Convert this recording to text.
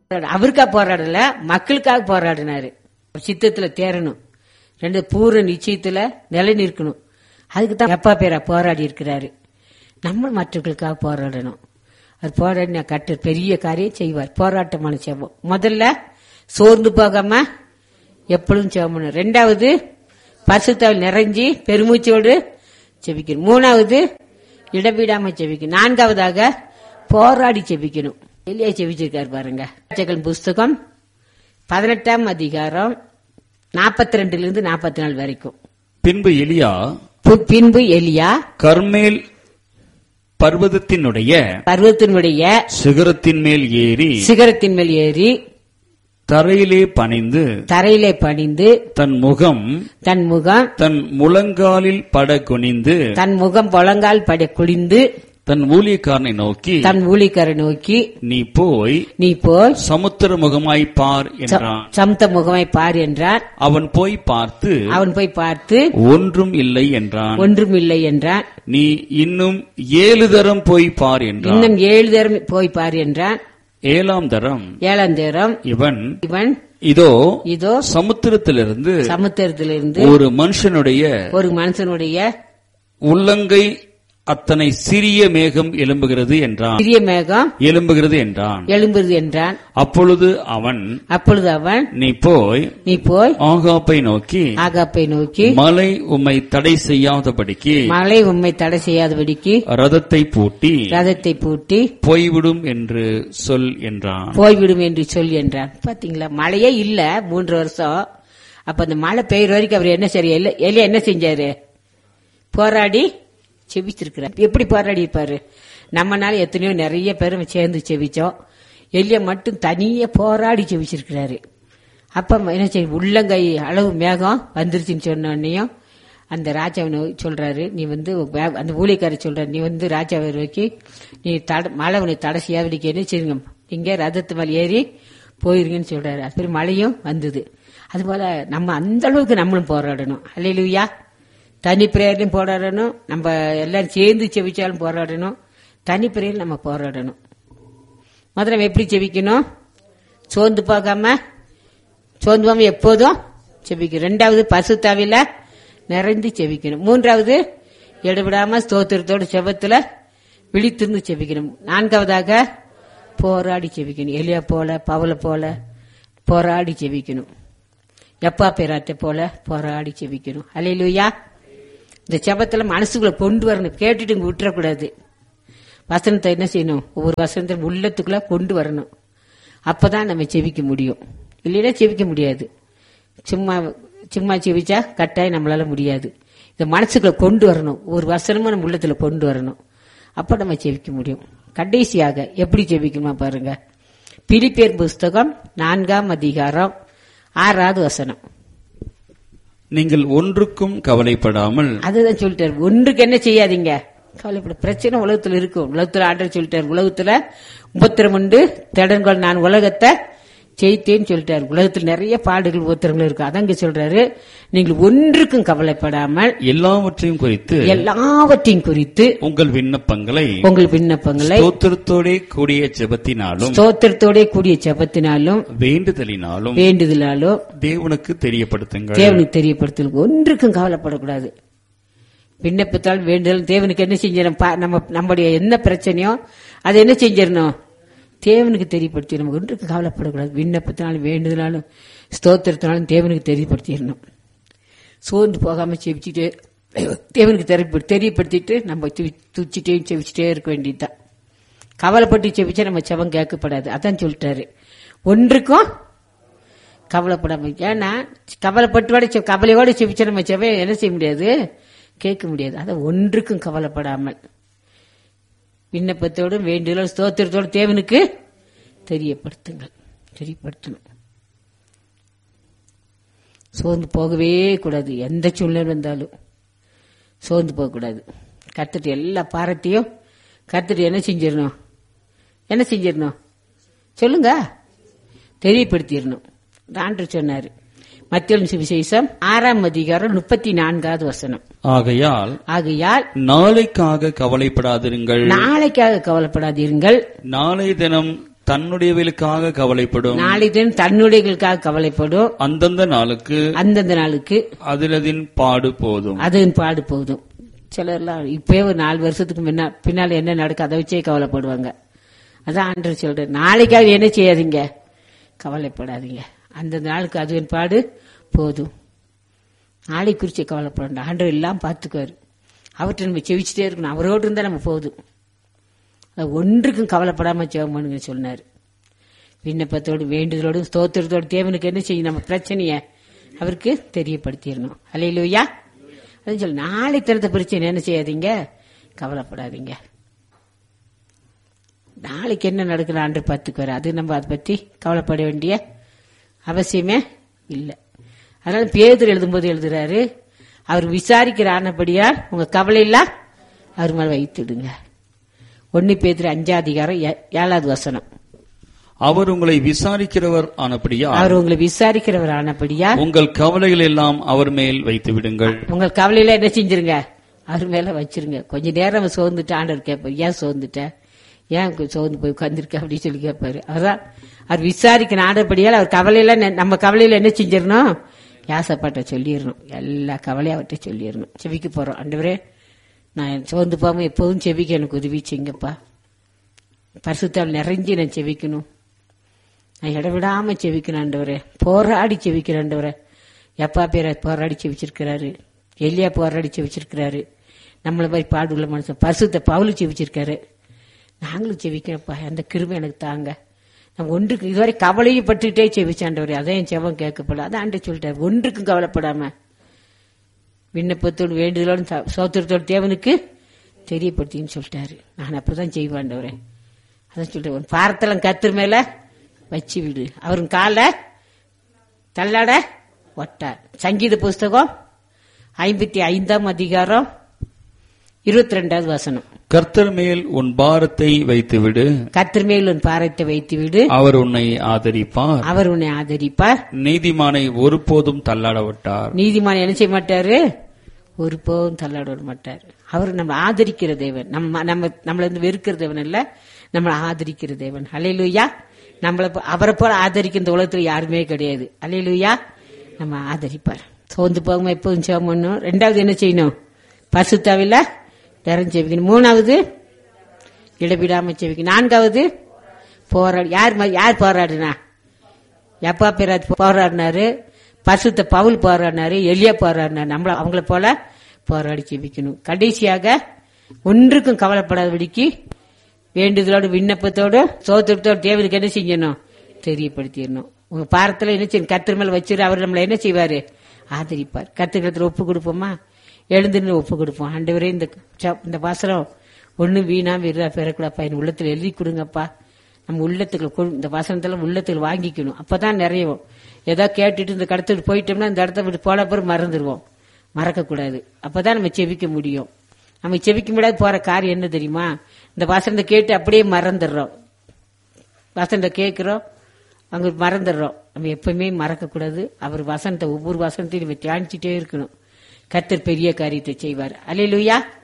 அவருக்கா போராடல மக்களுக்காக போராடினாரு சித்தத்துல தேரணும் ரெண்டு பூர்வ நிச்சயத்துல நிலை நிற்கணும் அதுக்கு தான் எப்பா பேரா போராடி இருக்கிறாரு நம்ம மற்றவர்களுக்காக போராடணும் அது போராடி நான் கட்டு பெரிய காரியம் செய்வார் போராட்டமான செவம் முதல்ல சோர்ந்து போகாம எப்பொழுதும் செவணும் ரெண்டாவது பரிசுத்தாவில் நிறைஞ்சி பெருமூச்சோடு செபிக்கணும் மூணாவது இடவிடாம செபிக்கணும் நான்காவதாக போராடி செபிக்கணும் எலியா செபிச்சிருக்காரு பாருங்க ராஜாக்கள் புஸ்தகம் பதினெட்டாம் அதிகாரம் நாற்பத்தி ரெண்டுல இருந்து நாற்பத்தி நாலு வரைக்கும் பின்பு எலியா பு- பின்பு எலியா கர்மேல் பர்வதத்தினுடைய பர்வத்தினுடைய சிகரத்தின் மேல் ஏறி சிகரத்தின் மேல் ஏறி தரையிலே பணிந்து தரையிலே பணிந்து தன் முகம் தன் முகம் தன் முழங்காலில் பட குனிந்து தன் முகம் பொழங்கால் பட குளிந்து தன் ஊழியக்காரனை நோக்கி தன் ஊழிக்கரை நோக்கி நீ போய் நீ போய் சமுத்திர முகமாய் பார் என்றான் சமத்த முகமை பார் என்றான் அவன் போய் பார்த்து அவன் போய் பார்த்து ஒன்றும் இல்லை என்றான் ஒன்றும் இல்லை என்றான் நீ இன்னும் ஏழு தரம் போய் பார் என்றான் இன்னும் ஏழு தரம் போய் பார் என்றான் ஏழாம் தரம் ஏழாம் தேரம் இவன் இவன் இதோ இதோ சமுத்திரத்திலிருந்து சமுத்திரத்திலிருந்து ஒரு மனுஷனுடைய ஒரு மனுஷனுடைய உள்ளங்கை அத்தனை சிறிய மேகம் எழும்புகிறது என்றான் சிறிய மேகம் எழும்புகிறது என்றான் எழும்புறது என்றான் அப்பொழுது அவன் அப்பொழுது அவன் நீ போய் நீ போய் ஆகாப்பை நோக்கி ஆகாப்பை நோக்கி மலை உம்மை தடை செய்யாதபடிக்கு மழை உண்மை தடை செய்யாதபடிக்கு ரதத்தை பூட்டி ரதத்தை பூட்டி போய்விடும் என்று சொல் என்றான் போய்விடும் என்று சொல்லி என்றான் பாத்தீங்களா மழையே இல்ல மூன்று வருஷம் அப்ப அந்த மழை பெய்யுற வரைக்கும் அவர் என்ன சரி எலியா என்ன செஞ்சாரு போராடி செபிச்சிருக்கிறார் எப்படி போராடி இருப்பாரு நம்மனால எத்தனையோ நிறைய பேர் சேர்ந்து செபிச்சோம் எலியா மட்டும் தனியா போராடி செபிச்சிருக்கிறாரு அப்ப என்ன செய்ய உள்ளங்கை அளவு மேகம் வந்துருச்சுன்னு சொன்ன உடனேயும் அந்த ராஜாவை சொல்றாரு நீ வந்து வே- அந்த ஊழியக்காரர் சொல்றாரு நீ வந்து ராஜாவை நோக்கி நீ தட மழை உனக்கு தடை செய்யாதடிக்க என்ன செய்யுங்க இங்க ரதத்து மேல ஏறி போயிருங்கன்னு சொல்றாரு அது பேர் மழையும் வந்தது அதுபோல நம்ம அந்த அளவுக்கு நம்மளும் போராடணும் அல்லையா தனி பிரேயர்லையும் போராடணும் நம்ம எல்லாரும் சேர்ந்து செவிச்சாலும் போராடணும் தனி பிரேயர் நம்ம போராடணும் முதல்ல நம்ம எப்படி செவிக்கணும் சோர்ந்து போகாம சோர்ந்து போகாம எப்போதும் செபிக்கணும் ரெண்டாவது பசுத்தாவில நிறைந்து செபிக்கணும் மூன்றாவது எடுபடாம ஸ்தோத்திரத்தோட செபத்துல விழித்திருந்து செபிக்கணும் நான்காவதாக போராடி செபிக்கணும் எலியா போல பவல போல போராடி செபிக்கணும் எப்பா பேராத்தை போல போராடி செபிக்கணும் அலையிலுயா இந்த செபத்துல மனசுக்குள்ள கொண்டு வரணும் கேட்டுட்டு இங்க விட்டுறக்கூடாது வசனத்தை என்ன செய்யணும் ஒவ்வொரு வசனத்தை உள்ளத்துக்குள்ள கொண்டு வரணும் அப்பதான் நம்ம செவிக்க முடியும் இல்லைன்னா செவிக்க முடியாது சும்மா சும்மா செவிச்சா கட்டாயம் நம்மளால முடியாது இந்த மனசுக்குள்ள கொண்டு வரணும் ஒரு வசனமும் நம்ம உள்ளத்துல கொண்டு வரணும் அப்ப நம்ம செவிக்க முடியும் கடைசியாக எப்படி செவிக்கணுமா பாருங்க பிலிப்பேர் புஸ்தகம் நான்காம் அதிகாரம் ஆறாவது வசனம் நீங்கள் ஒன்றுக்கும் கவலைப்படாமல் அதுதான் சொல்லிட்டாரு ஒன்றுக்கு என்ன செய்யாதீங்க கவலைப்பட பிரச்சனை உலகத்துல இருக்கும் உலகத்துல ஆண்டர் சொல்லிட்டாரு உலகத்துல உபத்திரம் உண்டு திடன்கள் நான் உலகத்தை ஜெயித்தேன்னு சொல்லிட்டாரு உலகத்துல நிறைய பாடுகள் உபத்திரங்கள் இருக்கு அதான் இங்க சொல்றாரு நீங்கள் ஒன்றுக்கும் கவலைப்படாமல் எல்லாவற்றையும் குறித்து எல்லாவற்றையும் குறித்து உங்கள் விண்ணப்பங்களை உங்கள் விண்ணப்பங்களை ஸ்தோத்திரத்தோடே கூடிய ஜெபத்தினாலும் ஸ்தோத்திரத்தோட கூடிய ஜெபத்தினாலும் வேண்டுதலினாலும் வேண்டுதலாலும் தேவனுக்கு தெரியப்படுத்துங்கள் தேவனுக்கு தெரியப்படுத்தல் ஒன்றுக்கும் கவலைப்படக்கூடாது விண்ணப்பத்தால் வேண்டுதல் தேவனுக்கு என்ன செஞ்சிடணும் பா- நம்ம நம்முடைய என்ன பிரச்சனையோ அதை என்ன செஞ்சிடணும் தேவனுக்கு தெரியப்படுத்தி நமக்கு ஒன்றுக்கு கவலைப்படக்கூடாது விண்ணப்பத்தினாலும் வேண்டுதலாலும் ஸ்தோத்திரத்தினாலும் தேவனுக்கு தெரியப்படுத்திடணும் சோர்ந்து போகாம செவிச்சுட்டு தேவனுக்கு தெரியப்படு- தெரியப்படுத்திட்டு நம்ம து- துச்சிட்டே செவிச்சுட்டே இருக்க வேண்டியதுதான் கவலைப்பட்டு செவிச்சா நம்ம செவம் கேட்கப்படாது அதான் சொல்லிட்டாரு ஒன்றுக்கும் கவலைப்படாம ஏன்னா கவலைப்பட்டோட செ- கவலையோட செவிச்ச நம்ம செவை என்ன செய்ய முடியாது கேட்க முடியாது அதை ஒன்றுக்கும் கவலைப்படாமல் விண்ணப்பத்தோடும் வேண்டுதலோடு ஸ்தோத்திரத்தோடு தேவனுக்கு தெரியப்படுத்துங்கள் தெரியப்படுத்தணும் சோர்ந்து போகவே கூடாது எந்த சூழ்நிலை வந்தாலும் சோர்ந்து போகக்கூடாது கத்துட்டு எல்லா பாரத்தையும் கத்துட்டு என்ன செஞ்சிடணும் என்ன செஞ்சிடணும் சொல்லுங்க தெரியப்படுத்திடணும் ஆண்டு சொன்னாரு மத்திய சுவிசேஷம் ஆறாம் அதிகாரம் முப்பத்தி நான்காவது வசனம் ஆகையால் ஆகையால் நாளைக்காக கவலைப்படாதிருங்கள் நாளைக்காக கவலைப்படாதீர்கள் நாளை தினம் தன்னுடையவர்களுக்காக கவலைப்படும் நாளை தினம் தன்னுடையர்களுக்காக கவலைப்படும் அந்தந்த நாளுக்கு அந்தந்த நாளுக்கு அதிலதின் பாடு போதும் அது பாடு போதும் சிலர்லாம் இப்பயே ஒரு நாலு வருஷத்துக்கு முன்னா பின்னால என்ன நடக்கும் அதை வச்சே கவலைப்படுவாங்க அதான் ஆண்டவர் சொல்றேன் நாளைக்காக என்ன செய்யாதீங்க கவலைப்படாதீங்க அந்தந்த நாளுக்கு அது பாடு போதும் நாளை குறித்து கவலைப்படணும் ஆண்டவர் எல்லாம் பார்த்துக்குவாரு அவர்கிட்ட நம்ம செவிச்சிட்டே இருக்கணும் அவரோடு இருந்தா நம்ம போதும் அது ஒன்றுக்கும் கவலைப்படாம ஜெபம் பண்ணுங்க சொன்னார் விண்ணப்பத்தோடு வேண்டுதலோடும் ஸ்தோத்திரத்தோடு தேவனுக்கு என்ன செய்யும் நம்ம பிரச்சனைய அவருக்கு தெரியப்படுத்திடணும் அலையிலுயா அது சொல்லு நாளை திறந்த பிரச்சனை என்ன செய்யாதீங்க கவலைப்படாதீங்க நாளைக்கு என்ன நடக்குது ஆண்டு பார்த்துக்குவாரு அது நம்ம அதை பத்தி கவலைப்பட வேண்டிய அவசியமே இல்லை அதனால பேதர் எழுதும்போது எழுதுறாரு அவர் விசாரிக்கிற ஆனபடியால் உங்க கவலை எல்லாம் அவர் மேல வைத்துடுங்க ஒன்னு பேதர் அஞ்சாம் அதிகாரம் ஏ- ஏழாவது வசனம் அவர் உங்களை விசாரிக்கிறவர் ஆனபடியா அவர் உங்களை விசாரிக்கிறவர் ஆனபடியா உங்கள் கவலைகள் எல்லாம் அவர் மேல் வைத்து விடுங்கள் உங்கள் கவலையில என்ன செஞ்சிருங்க அவர் மேல வச்சிருங்க கொஞ்ச நேரம் அவன் சோர்ந்துட்டு ஆண்டவர் கேட்பாரு ஏன் சோர்ந்துட்ட ஏன் கு- சோர்ந்து போய் உட்காந்துருக்க அப்படின்னு சொல்லி கேட்பாரு அதான் அவர் விசாரிக்கிற ஆண்டபடியால் அவர் கவலையில நெ- நம்ம கவலையில என்ன செஞ்சிடணும் யாசப்பாட்ட சொல்லிடணும் எல்லா கவலையும் அவர்கிட்ட சொல்லிடணும் செவிக்க போறோம் ஆண்டவரே நான் சோர்ந்து போகாம எப்போதும் செவிக்க எனக்கு உதவி செய்யுங்கப்பா பரிசுத்தால் நிறைஞ்சு நான் செவிக்கணும் நான் இடவிடாம செவிக்கணும் ஆண்டவரே போராடி செவிக்கிறேன் ஆண்டவரே எப்பா பேர போராடி செவிச்சிருக்கிறாரு எலியா போராடி செவிச்சிருக்கிறாரு நம்மள மாதிரி பாடுள்ள மனுஷன் பரிசுத்த பவுலு செவிச்சிருக்காரு நாங்களும் செவிக்கிறப்பா அந்த கிருமை எனக்கு தாங்க நம்ம ஒன்றுக்கு இதுவரை கவலையும் பட்டுட்டே செவிச்சாண்டவர் அதான் என் செவம் கேட்கப்படல அதான் ஆண்டு சொல்லிட்டாரு ஒன்றுக்கும் கவலைப்படாம விண்ணப்பத்தோடு வேண்டுதலோடு ச- சோத்திரத்தோடு தேவனுக்கு தெரியப்படுத்தின்னு சொல்லிட்டாரு நான் அப்படிதான் செய்வாண்டவரே அதான் சொல்லிட்டு உன் பாரத்தெல்லாம் கத்திர மேல வச்சு விடு அவரும் காலை தள்ளாட ஒட்டார் சங்கீத புஸ்தகம் ஐம்பத்தி ஐந்தாம் அதிகாரம் இருபத்தி ரெண்டாவது வசனம் கர்த்தர் மேல் உன் பாரத்தை வைத்து விடு கத்திர மேல் உன் பாரத்தை வைத்து விடு அவர் உன்னை ஆதரிப்பார் அவர் உன்னை ஆதரிப்பார் நீதிமானை ஒருபோதும் தள்ளாட விட்டார் நீதிமான் என்ன செய்ய மாட்டாரு ஒருபோதும் தள்ளாட விட மாட்டார் அவர் நம்ம ஆதரிக்கிற தேவன் நம்ம நம்ம நம்மள வந்து வெறுக்கிற தேவன் இல்ல நம்மளை ஆதரிக்கிற தேவன் அலையிலுயா நம்மளை போ- அவரை போல ஆதரிக்கிற இந்த உலகத்துல யாருமே கிடையாது அலையிலுயா நம்ம ஆதரிப்பார் சோர்ந்து போகாம எப்போதும் சேவம் பண்ணும் ரெண்டாவது என்ன செய்யணும் பசுத்தாவில நிறம் செவிக்கணும் மூணாவது இடவிடாம செவிக்கணும் நான்காவது போராடி யார் ம- யார் போராடுனா எப்பா பிராத் போராடினாரு பசுத்த பவுல் போராடினாரு எளிய போராடினாரு நம்மள அவங்கள போல போராடி ஜெபிக்கணும் கடைசியாக ஒன்றுக்கும் கவலைப்படாதபடிக்கு வேண்டுதலோடு விண்ணப்பத்தோடு சோத்திரத்தோடு தேவனுக்கு என்ன செய்யணும் தெரியப்படுத்திடணும் உங்க பாரத்துல என்ன செய்யணும் கத்திர மேல வச்சிரு அவர் நம்மள என்ன செய்வாரு ஆதரிப்பார் கத்துக்கிறதுல ஒப்பு கொடுப்போமா எழுந்துன்னு ஒப்பு கொடுப்போம் ஆண்டவரே இந்த ச- இந்த வாசனம் ஒண்ணு வீணா வீரா பெறக்கூடாப்பா என் உள்ளத்துல எழுதி கொடுங்கப்பா நம்ம உள்ளத்துக்கு கொண்டு- இந்த வசனத்துல உள்ளத்துல வாங்கிக்கணும் அப்பதான் நிறையவும் ஏதோ கேட்டுட்டு இந்த கடத்துட்டு போயிட்டோம்னா இந்த இடத்த விட்டு போன பிறகு மறந்துடுவோம் மறக்கக்கூடாது அப்பதான் நம்ம செவிக்க முடியும் நம்ம செவிக்க முடியாது போற காரியம் என்ன தெரியுமா இந்த வசனத்தை கேட்டு அப்படியே மறந்துடுறோம் வசனத்தை கேட்கிறோம் அங்க மறந்துடுறோம் நம்ம எப்பவுமே மறக்கக்கூடாது அவர் வசனத்தை ஒவ்வொரு வசனத்தையும் நம்ம தியானிச்சுட்டே இருக்கணும் கர்த்தர் பெரிய காரியத்தை செய்வார் அலையிலுயா